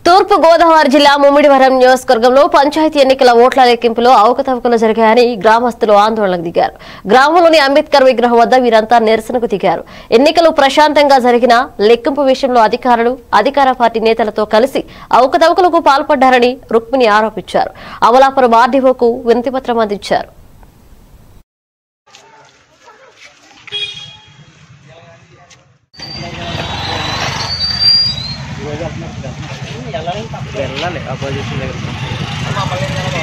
తూర్పు గోదావరి జిల్లా ముమ్మిడివరం నియోజకవర్గంలో పంచాయతీ ఎన్నికల ఓట్ల లెక్కింపులో అవకతవకలు జరిగాయని గ్రామస్తులు ఆందోళనకు దిగారు గ్రామంలోని అంబేద్కర్ విగ్రహం వద్ద వీరంతా నిరసనకు దిగారు ఎన్నికలు ప్రశాంతంగా జరిగిన లెక్కింపు విషయంలో అధికారులు అధికార పార్టీ నేతలతో కలిసి అవకతవకలకు పాల్పడ్డారని రుక్మిణి ఆరోపించారు అమలాపురం ఆర్డీఓకు వినతిపత్రం అందించారు వెళ్ళాలి అపోజిషన్ దగ్గర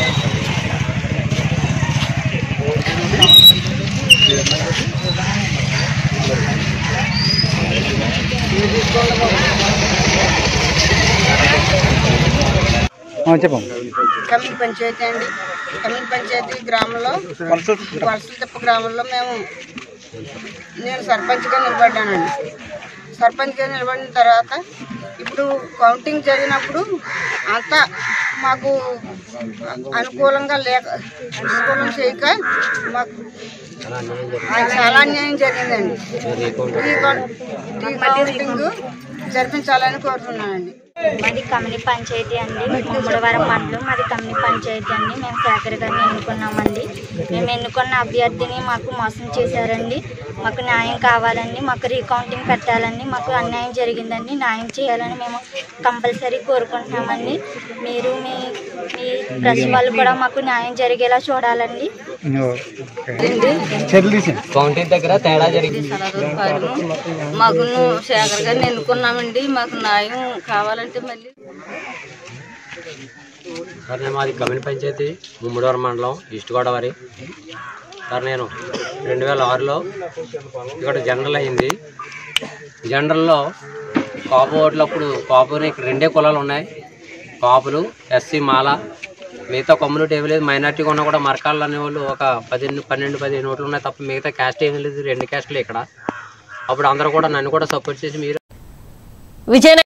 చెప్పండి కమిటీ పంచాయతీ అండి కమిటీ పంచాయతీ గ్రామంలో వలసలతిప్ప గ్రామంలో మేము నేను సర్పంచ్గా నిలబడ్డానండి సర్పంచ్గా నిలబడిన తర్వాత ఇప్పుడు కౌంటింగ్ జరిగినప్పుడు అంతా మాకు అనుకూలంగా లేక అనుకూలం చేయక మాకు చాలా అన్యాయం జరిగిందండి ఈ కౌం- ఈ కౌంటింగ్ జరిపించాలని కోరుతున్నానండి మాది కమిని పంచాయతీ అండి ముమ్మడివరం మండలం మాది కమిని పంచాయతీ అండి మేము శేఖర్ గారిని ఎన్నుకున్నామండి మేము ఎన్నుకున్న అభ్యర్థిని మాకు మోసం చేశారండి మాకు న్యాయం కావాలండి మాకు రీకౌంటింగ్ పెట్టాలండి మాకు అన్యాయం జరిగిందండి న్యాయం చేయాలని మేము కంపల్సరీ కోరుకుంటున్నామండి మీరు మీ మీ ప్రెస్ వాళ్ళు కూడా మాకు న్యాయం జరిగేలా చూడాలండి కౌంటింగ్ దగ్గర తేడా జరిగింది మాకు శేఖర్ గారిని ఎన్నుకున్నామండి మాకు న్యాయం కావాలంటే మళ్ళీ సార్ నేను మాది కమిని పంచాయతీ ముమ్మడివరం మండలం ఈస్ట్ గోదావరి సార్ నేను రెండు వేల ఆరులో ఇక్కడ జనరల్ అయింది జనరల్లో కాపు ఓట్లప్పుడు కాపుని ఇక్కడ రెండే కులాలు ఉన్నాయి కాపులు ఎస్సీ మాల మిగతా కమ్యూనిటీ ఏమీ లేదు మైనార్టీ ఉన్నా కూడా మరకాళ్ళు అనేవాళ్ళు ఒక పదిహేను పన్నెండు పదిహేను ఓట్లు ఉన్నాయి తప్ప మిగతా క్యాస్ట్ ఏమీ లేదు రెండు క్యాస్ట్లు ఇక్కడ అప్పుడు అందరూ కూడా నన్ను కూడా సపోర్ట్ చేసి మీరు విజయనగరం